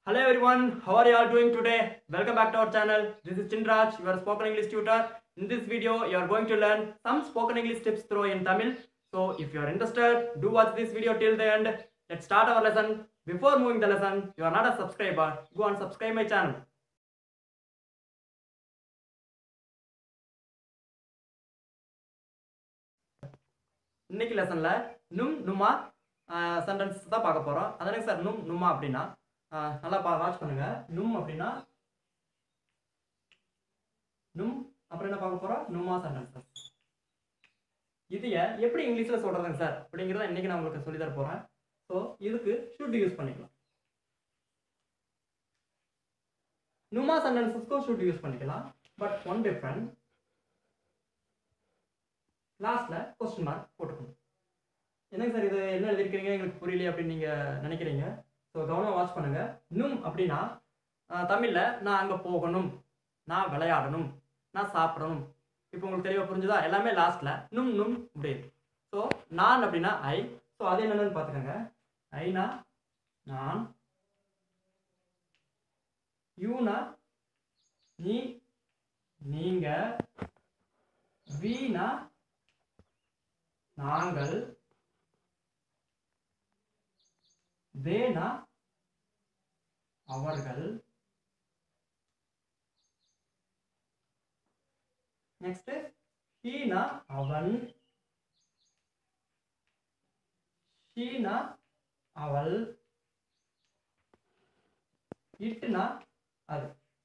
Hello everyone, how are you all doing today? Welcome back to our channel. This is Chinraj, your spoken English tutor. In this video, you are going to learn some spoken English tips through in Tamil. So if you are interested, do watch this video till the end. Let's start our lesson. Before moving the lesson, you are not a subscriber, go and subscribe my channel. இன்னைக்கு லெசன்ல நும் நுமா sentence தான் பார்க்க போறோம் அதானே sir நும் நுமா அப்படின்னா ஆஹ் நல்லா பா வாட்ச் பண்ணுங்க நும் அப்படின்னா நும் அப்புறம் என்ன பார்க்க போறோம் நுமா சென்டென்சஸ் இதைய எப்படி இங்கிலீஷ்ல சொல்றதுங்க சார் அப்படிங்கிறத இன்னைக்கு நான் உங்களுக்கு சொல்லி தர போறேன் ஸோ இதுக்கு ஷுட் யூஸ் பண்ணிக்கலாம் நுமா சென்டென்சஸ்க்கும் ஷுட் யூஸ் பண்ணிக்கலாம் பட் ஒன் டிஃப்ரெண்ட் லாஸ்ட்ல கொஸ்டின் மார்க் போட்டுக்கணும் என்னங்க சார் இது என்ன எழுதிருக்கீங்க எங்களுக்கு புரியலையே அப்படின்னு நீங்க நினைக்கிறீங்க ஸோ கவனம் வாட்ச் பண்ணுங்க நும் அப்படின்னா ஆஹ், தமிழ்ல நான் அங்க போகணும் நான் விளையாடணும் நான் சாப்பிடணும் இப்போ உங்களுக்கு தெளிவாக புரிஞ்சுதா எல்லாமே லாஸ்ட்ல நும் நும் முடியுது ஸோ நான் அப்படின்னா ஐ ஸோ அது என்னன்னு பார்த்துக்கோங்க ஐனா நான் யூனா நீ நீங்க வீணா நாங்கள் வேணா அவர்கள் நெக்ஸ்ட் ஹீனா அவன் ஷீனா அவள் இட்டுனா அது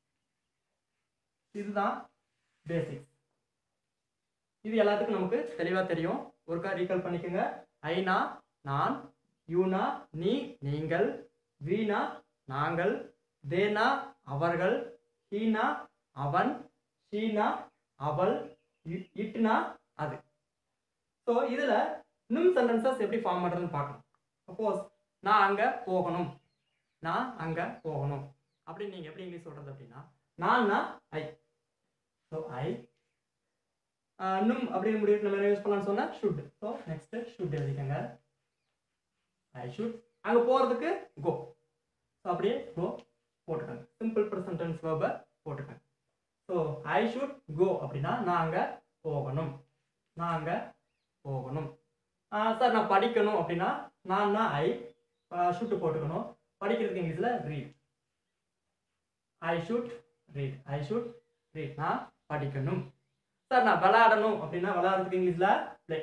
இதுதான் பேசிக்ஸ் இது எல்லாத்துக்கும் நமக்கு தெளிவா தெரியும் ஒருக்கா ரீகால் பண்ணிக்கோங்க ஐனா நான் யூனா நீ நீங்கள் வீணா நாங்கள் தேனா அவர்கள் ஹீனா அவன் ஷீனா அவள் இ- இட்னா அது ஸோ இதுல நும் சென்டென்சஸ் எப்படி ஃபார்ம் பண்றதுன்னு பார்க்கலாம் சப்போஸ் நான் அங்க போகணும் நான் அங்க போகணும் அப்படின்னு நீங்க எப்படி இங்கிலீஷ் சொல்றது அப்படின்னா நான்னா ஐ ஸோ ஐ நும் அப்படின்னு முடிவு நம்ம யூஸ் பண்ணலாம்னு சொன்னா ஷுட் ஸோ நெக்ஸ்ட் ஷுட் எழுதிக்கங்க ஐ ஷுட் அங்க போறதுக்கு கோ ஸோ அப்படியே கோ போட்டுக்கோங்க சிம்பிள் ப்ரெசன்ட் டென்ஸ் வேர்பை போட்டுக்கோங்க ஸோ ஐ ஷுட் கோ அப்படின்னா நான் அங்க போகணும் நான் அங்க போகணும் சார் நான் படிக்கணும் அப்படின்னா நான் ஐ ஷுட்டு போட்டுக்கணும் படிக்கிறதுக்கு இங்கிலீஷில் read I should read I should read நான் படிக்கணும் சார் நான் விளையாடணும் அப்படின்னா விளையாடுறதுக்கு இங்கிலீஷ்ல ப்ளே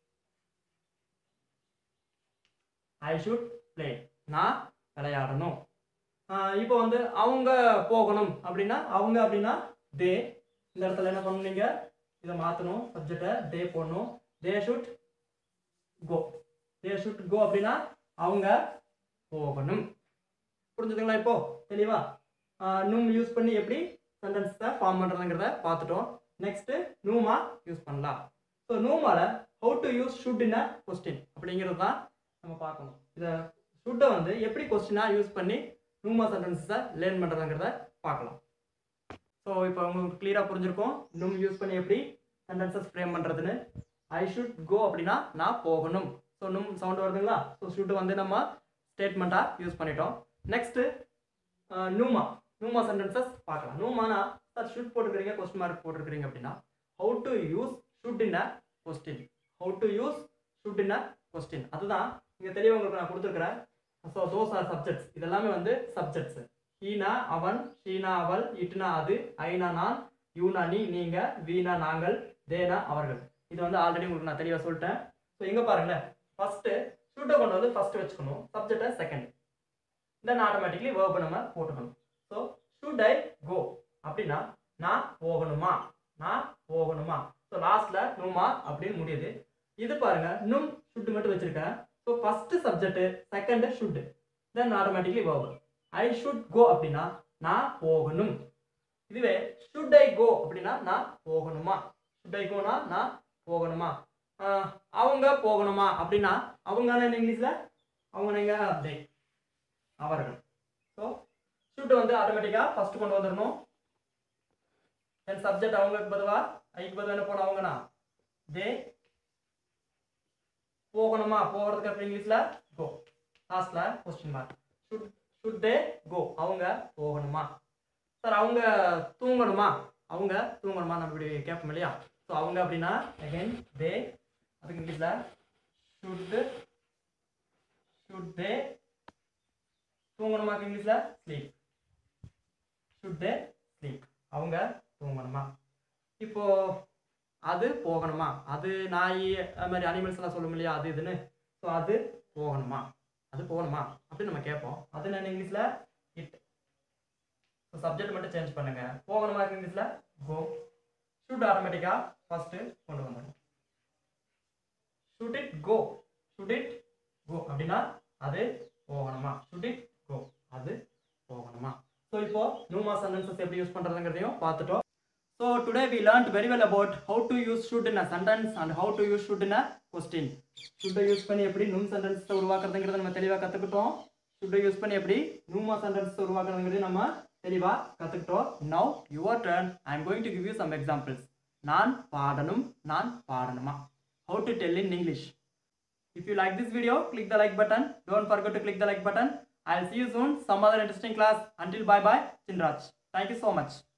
ஐ ஷுட் ப்ளே நான் விளையாடணும் ஆஹ் இப்போ வந்து அவங்க போகணும் அப்படின்னா அவங்க அப்படின்னா தே இந்த இடத்துல என்ன பண்ணணும் நீங்க இதை மாற்றணும் சப்ஜெக்டை தே போடணும் they should go they should go அப்படின்னா அவங்க போகணும் புரிஞ்சுதுங்களா இப்போ தெளிவா ஆஹ் நும் யூஸ் பண்ணி எப்படி சென்டென்ஸை ஃபார்ம் பண்ணுறதுங்கிறத பார்த்துட்டோம் நெக்ஸ்ட் நூமா யூஸ் பண்ணலாம் ஸோ நூமால how to use should in a question அப்படிங்கிறது தான் நம்ம பார்க்கணும் இதை ஷுட்டை வந்து எப்படி கொஸ்டினாக யூஸ் பண்ணி நூமா சென்டென்ஸை லேர்ன் பண்ணுறதுங்கிறத பார்க்கலாம் ஸோ இப்போ உங்களுக்கு கிளியராக புரிஞ்சிருக்கும் நும் யூஸ் பண்ணி எப்படி சென்டென்சஸ் ஃப்ரேம் பண்ணுறதுன்னு ஐ ஷுட் கோ அப்படின்னா நான் போகணும் ஸோ நும் சவுண்ட் வருதுங்களா ஸோ ஷுட் வந்து நம்ம ஸ்டேட்மெண்ட்டாக யூஸ் பண்ணிட்டோம் நெக்ஸ்ட்டு நூமா நூமா சென்டென்சஸ் பார்க்கலாம் நூமானா சார் ஷுட் போட்டுக்கிறீங்க கொஸ்டின் மார்க் போட்டுருக்கிறீங்க அப்படின்னா how to use should in a question how to use should in a question அதுதான் இங்கே தெளிவாக உங்களுக்கு நான் கொடுத்துருக்கிறேன் ஸோ தோஸ் ஆர் சப்ஜெக்ட்ஸ் இதெல்லாமே வந்து சப்ஜெக்ட்ஸ் ஹீனா அவன் ஷீனா அவள் இட்னா அது ஐனா நான் யூனா நீ நீங்க வீணா நாங்கள் தேனா அவர்கள் இது வந்து ஆல்ரெடி உங்களுக்கு நான் தெளிவாக சொல்லிட்டேன் ஸோ இங்கே பாருங்களேன் ஃபர்ஸ்ட் ஷூட்டை கொண்டு வந்து ஃபர்ஸ்ட் வச்சுக்கணும் சப்ஜெக்டை செகண்ட் தென் ஆட்டோமேட்டிக்லி வேர்பை நம்ம போட்டுக்கணும் ஸோ ஷுட் ஐ கோ அப்படின்னா நான் போகணுமா நான் போகணுமா ஸோ லாஸ்ட்ல நுமா அப்படின்னு முடியுது இது பாருங்க நும் ஷுட் மட்டும் வச்சிருக்கேன் so first subject second should then automatically verb I should go அப்படின்னா நான் போகணும் இதுவே ஷுட் ஐ கோ அப்படின்னா நான் போகணுமா ஷுட் ஐ கோனா நான் போகணுமா ஆஹ் அவங்க போகணுமா அப்படின்னா அவங்க இங்கிலீஷ்ல அவங்க நீங்க they. அவர்கள் ஸோ ஷூட் வந்து ஆட்டோமேட்டிக்காக ஃபர்ஸ்ட் கொண்டு வந்துடணும் தென் சப்ஜெக்ட் அவங்களுக்கு பதிலா ஐக்கு பதிலா என்ன போன அவங்கனா தே போகணுமா போகிறதுக்கு அப்படி இங்கிலீஷில் கோ லாஸ்ட்ல question mark should should they go அவங்க போகணுமா சார் அவங்க தூங்கணுமா அவங்க தூங்கணுமா நம்ம இப்படி கேட்போம் இல்லையா ஸோ அவங்க அப்படின்னா அகைன் தே அதுக்கு இங்கிலீஷில் ஷுட் ஷுட் தே தூங்கணுமா இங்கிலீஷில் ஸ்லீப் ஷுட் தே ஸ்லீப் அவங்க தூங்கணுமா இப்போ அது போகணுமா அது நாய் அது மாதிரி அனிமல்ஸ் எல்லாம் சொல்லும் இல்லையா அது இதுன்னு ஸோ அது போகணுமா அது போகணுமா அப்படின்னு நம்ம கேட்போம் அது என்ன இங்கிலீஷில் இட் ஸோ சப்ஜெக்ட் மட்டும் சேஞ்ச் பண்ணுங்க போகணுமா இங்கிலீஷில் கோ ஷுட் ஆட்டோமேட்டிக்காக ஃபஸ்ட்டு கொண்டு வந்துடும் should it go should it go அப்படின்னா அது போகணுமா ஷுட் இட் கோ அது போகணுமா ஸோ இப்போ நியூமா சென்டென்சஸ் எப்படி யூஸ் பண்ணுறதுங்கிறதையும் பார்த்துட்டோம் so today we learned very well about how to use should in a sentence and how to use should in a question ஷுட்டை யூஸ் பண்ணி எப்படி நூம் சென்டென்ஸ் உருவாக்குறதுங்கிறத நம்ம தெளிவாக கற்றுக்கிட்டோம் ஷுட்டை யூஸ் பண்ணி எப்படி நியூமா சென்டென்ஸ் உருவாக்குறதுங்கிறது நம்ம தெளிவாக கற்றுக்கிட்டோம் now your turn I am going to give you some examples நான் பாடணும் நான் பாடணுமா how to tell in English. If you like this video, click the like button. Don't forget to click the like button. I'll see you soon. Some other interesting class. Until bye bye. Chinraj. Thank you so much.